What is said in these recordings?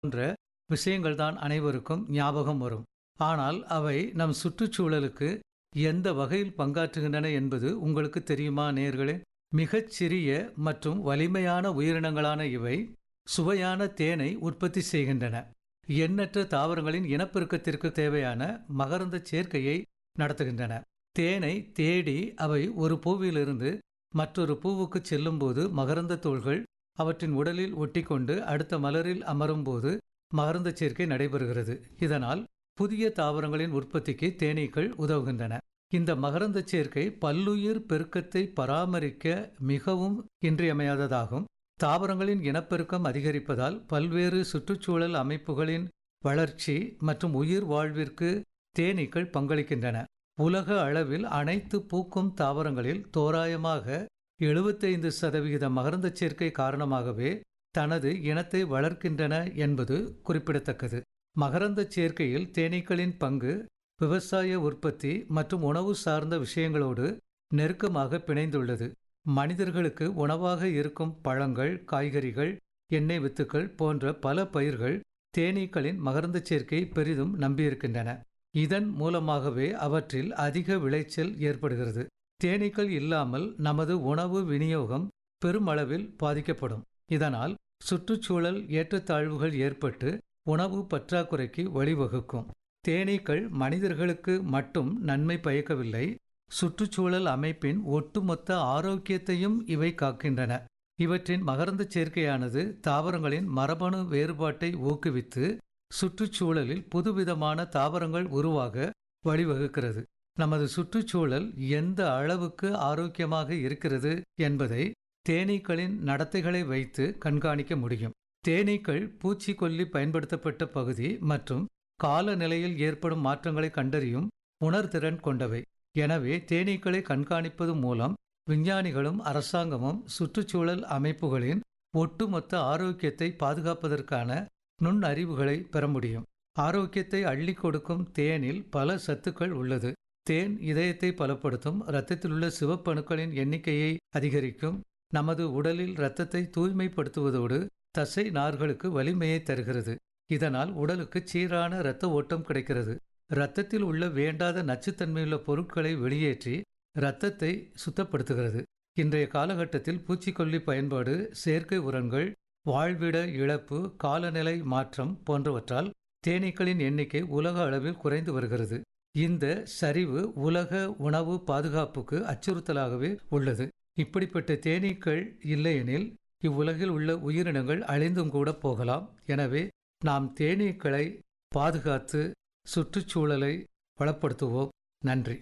போன்ற விஷயங்கள் தான் அனைவருக்கும் ஞாபகம் வரும் ஆனால் அவை நம் சுற்றுச்சூழலுக்கு எந்த வகையில் பங்காற்றுகின்றன என்பது உங்களுக்கு தெரியுமா நேர்களே மிகச் சிறிய மற்றும் வலிமையான உயிரினங்களான இவை சுவையான தேனை உற்பத்தி செய்கின்றன எண்ணற்ற தாவரங்களின் இனப்பெருக்கத்திற்கு தேவையான மகரந்த சேர்க்கையை நடத்துகின்றன தேனை தேடி அவை ஒரு பூவிலிருந்து மற்றொரு பூவுக்கு செல்லும்போது மகரந்த தோள்கள் அவற்றின் உடலில் ஒட்டிக்கொண்டு அடுத்த மலரில் அமரும்போது மகரந்த சேர்க்கை நடைபெறுகிறது இதனால் புதிய தாவரங்களின் உற்பத்திக்கு தேனீக்கள் உதவுகின்றன இந்த மகரந்த சேர்க்கை பல்லுயிர் பெருக்கத்தை பராமரிக்க மிகவும் இன்றியமையாததாகும் தாவரங்களின் இனப்பெருக்கம் அதிகரிப்பதால் பல்வேறு சுற்றுச்சூழல் அமைப்புகளின் வளர்ச்சி மற்றும் உயிர் வாழ்விற்கு தேனீக்கள் பங்களிக்கின்றன உலக அளவில் அனைத்து பூக்கும் தாவரங்களில் தோராயமாக எழுபத்தைந்து சதவிகித மகரந்த சேர்க்கை காரணமாகவே தனது இனத்தை வளர்க்கின்றன என்பது குறிப்பிடத்தக்கது மகரந்த சேர்க்கையில் தேனீக்களின் பங்கு விவசாய உற்பத்தி மற்றும் உணவு சார்ந்த விஷயங்களோடு நெருக்கமாக பிணைந்துள்ளது மனிதர்களுக்கு உணவாக இருக்கும் பழங்கள் காய்கறிகள் எண்ணெய் வித்துக்கள் போன்ற பல பயிர்கள் தேனீக்களின் மகரந்த சேர்க்கையை பெரிதும் நம்பியிருக்கின்றன இதன் மூலமாகவே அவற்றில் அதிக விளைச்சல் ஏற்படுகிறது தேனீக்கள் இல்லாமல் நமது உணவு விநியோகம் பெருமளவில் பாதிக்கப்படும் இதனால் சுற்றுச்சூழல் ஏற்றத்தாழ்வுகள் ஏற்பட்டு உணவு பற்றாக்குறைக்கு வழிவகுக்கும் தேனீக்கள் மனிதர்களுக்கு மட்டும் நன்மை பயக்கவில்லை சுற்றுச்சூழல் அமைப்பின் ஒட்டுமொத்த ஆரோக்கியத்தையும் இவை காக்கின்றன இவற்றின் மகரந்த சேர்க்கையானது தாவரங்களின் மரபணு வேறுபாட்டை ஊக்குவித்து சுற்றுச்சூழலில் புதுவிதமான தாவரங்கள் உருவாக வழிவகுக்கிறது நமது சுற்றுச்சூழல் எந்த அளவுக்கு ஆரோக்கியமாக இருக்கிறது என்பதை தேனீக்களின் நடத்தைகளை வைத்து கண்காணிக்க முடியும் தேனீக்கள் பூச்சிக்கொல்லி பயன்படுத்தப்பட்ட பகுதி மற்றும் காலநிலையில் ஏற்படும் மாற்றங்களை கண்டறியும் உணர்திறன் கொண்டவை எனவே தேனீக்களை கண்காணிப்பது மூலம் விஞ்ஞானிகளும் அரசாங்கமும் சுற்றுச்சூழல் அமைப்புகளின் ஒட்டுமொத்த ஆரோக்கியத்தை பாதுகாப்பதற்கான நுண்ணறிவுகளை பெற முடியும் ஆரோக்கியத்தை அள்ளி கொடுக்கும் தேனில் பல சத்துக்கள் உள்ளது தேன் இதயத்தை பலப்படுத்தும் இரத்தத்தில் உள்ள சிவப்பணுக்களின் எண்ணிக்கையை அதிகரிக்கும் நமது உடலில் இரத்தத்தை தூய்மைப்படுத்துவதோடு தசை நார்களுக்கு வலிமையை தருகிறது இதனால் உடலுக்கு சீரான இரத்த ஓட்டம் கிடைக்கிறது இரத்தத்தில் உள்ள வேண்டாத நச்சுத்தன்மையுள்ள பொருட்களை வெளியேற்றி இரத்தத்தை சுத்தப்படுத்துகிறது இன்றைய காலகட்டத்தில் பூச்சிக்கொல்லி பயன்பாடு செயற்கை உரங்கள் வாழ்விட இழப்பு காலநிலை மாற்றம் போன்றவற்றால் தேனீக்களின் எண்ணிக்கை உலக அளவில் குறைந்து வருகிறது இந்த சரிவு உலக உணவு பாதுகாப்புக்கு அச்சுறுத்தலாகவே உள்ளது இப்படிப்பட்ட தேனீக்கள் இல்லையெனில் இவ்வுலகில் உள்ள உயிரினங்கள் அழிந்தும் கூட போகலாம் எனவே நாம் தேனீக்களை பாதுகாத்து சுற்றுச்சூழலை வளப்படுத்துவோம் நன்றி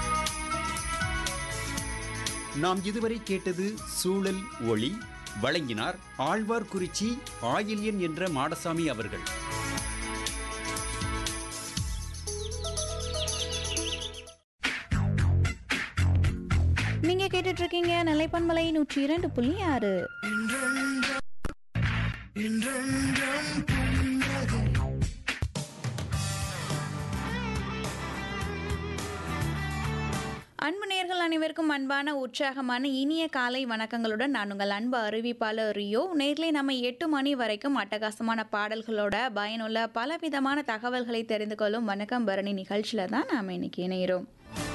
நாம் இதுவரை கேட்டது சூழல் ஒளி வழங்கினார் ஆழ்வார்குறிச்சி ஆயில்யன் என்ற மாடசாமி அவர்கள் நீங்க கேட்டுட்டு இருக்கீங்க நிலைப்பன்மலை நூற்றி இரண்டு புள்ளி ஆறு அன்பு நேர்கள் அனைவருக்கும் அன்பான உற்சாகமான இனிய காலை வணக்கங்களுடன் நான் உங்கள் அன்பு அறிவிப்பாளர் ரியோ நேர்லே நம்ம எட்டு மணி வரைக்கும் அட்டகாசமான பாடல்களோட பயனுள்ள பலவிதமான தகவல்களை தெரிந்து கொள்ளும் வணக்கம் பரணி நிகழ்ச்சியில் தான் நாம் இன்னைக்கு இணைகிறோம்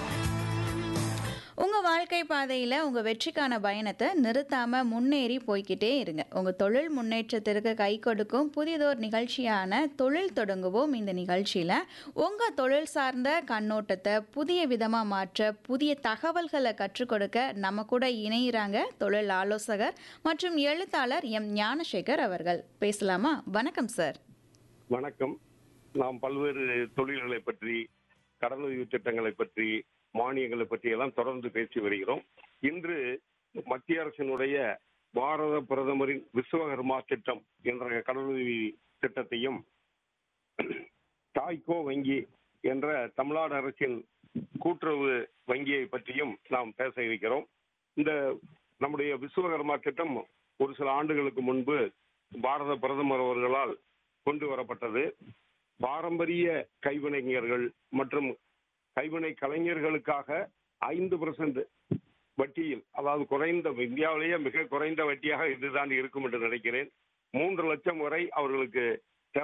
உங்கள் வாழ்க்கை பாதையில் உங்கள் வெற்றிக்கான பயணத்தை நிறுத்தாமல் முன்னேறி போய்க்கிட்டே இருங்க உங்கள் தொழில் முன்னேற்றத்திற்கு கை கொடுக்கும் புதியதோர் நிகழ்ச்சியான தொழில் தொடங்குவோம் இந்த நிகழ்ச்சியில் உங்கள் தொழில் சார்ந்த கண்ணோட்டத்தை புதிய விதமாக மாற்ற புதிய தகவல்களை கற்றுக் கொடுக்க நம்ம கூட இணையிறாங்க தொழில் ஆலோசகர் மற்றும் எழுத்தாளர் எம் ஞானசேகர் அவர்கள் பேசலாமா வணக்கம் சார் வணக்கம் நாம் பல்வேறு தொழில்களை பற்றி கடனுதவி திட்டங்களை பற்றி மானியங்களை பற்றி எல்லாம் தொடர்ந்து பேசி வருகிறோம் இன்று மத்திய அரசினுடைய பாரத பிரதமரின் விஸ்வகர்மா திட்டம் என்ற கடனுதவி திட்டத்தையும் தாய்கோ வங்கி என்ற தமிழ்நாடு அரசின் கூட்டுறவு வங்கியை பற்றியும் நாம் பேச இருக்கிறோம் இந்த நம்முடைய விஸ்வகர்மா திட்டம் ஒரு சில ஆண்டுகளுக்கு முன்பு பாரத பிரதமர் அவர்களால் கொண்டு வரப்பட்டது பாரம்பரிய கைவினைஞர்கள் மற்றும் கைவினை கலைஞர்களுக்காக ஐந்து பர்சன்ட் வட்டியில் அதாவது குறைந்த இந்தியாவிலேயே மிக குறைந்த வட்டியாக இதுதான் இருக்கும் என்று நினைக்கிறேன் மூன்று லட்சம் வரை அவர்களுக்கு